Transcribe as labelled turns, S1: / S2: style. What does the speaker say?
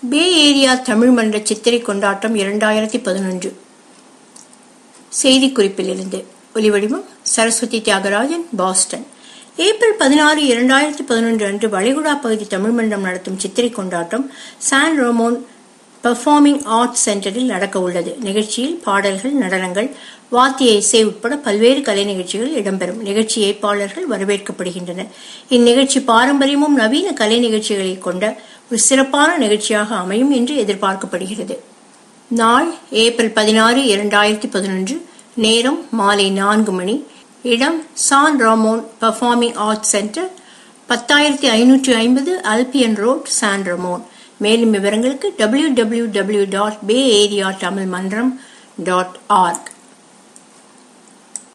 S1: பே area Tamil மன்ற சித்திரை கொண்டாட்டம் இரண்டாயிரத்தி பதினொன்று செய்திக்குறிப்பிலிருந்து ஒலிவடிவம் சரஸ்வதி தியாகராஜன் பாஸ்டன் ஏப்ரல் பதினாறு இரண்டாயிரத்தி பதினொன்று அன்று வளைகுடா பகுதி தமிழ் மன்றம் நடத்தும் சித்திரை கொண்டாட்டம் சான் ரோமோன் பெர்ஃபார்மிங் ஆர்ட்ஸ் சென்டரில் நடக்க உள்ளது நிகழ்ச்சியில் பாடல்கள் நடனங்கள் வாத்திய இசை உட்பட பல்வேறு கலை நிகழ்ச்சிகள் இடம்பெறும் நிகழ்ச்சி ஏற்பாளர்கள் வரவேற்கப்படுகின்றனர் இந்நிகழ்ச்சி பாரம்பரியமும் நவீன கலை நிகழ்ச்சிகளை கொண்ட ஒரு சிறப்பான நிகழ்ச்சியாக அமையும் என்று எதிர்பார்க்கப்படுகிறது நாள் ஏப்ரல் பதினாறு இரண்டாயிரத்தி பதினொன்று நேரம் மாலை நான்கு மணி இடம் San Ramon performing arts centre பத்தாயிரத்தி ஐநூற்றி ஐம்பது அல்பியன் ரோட் சான் ரமோன் மேலும் விவரங்களுக்கு W W W dot bay area Tamil Mandram dot arc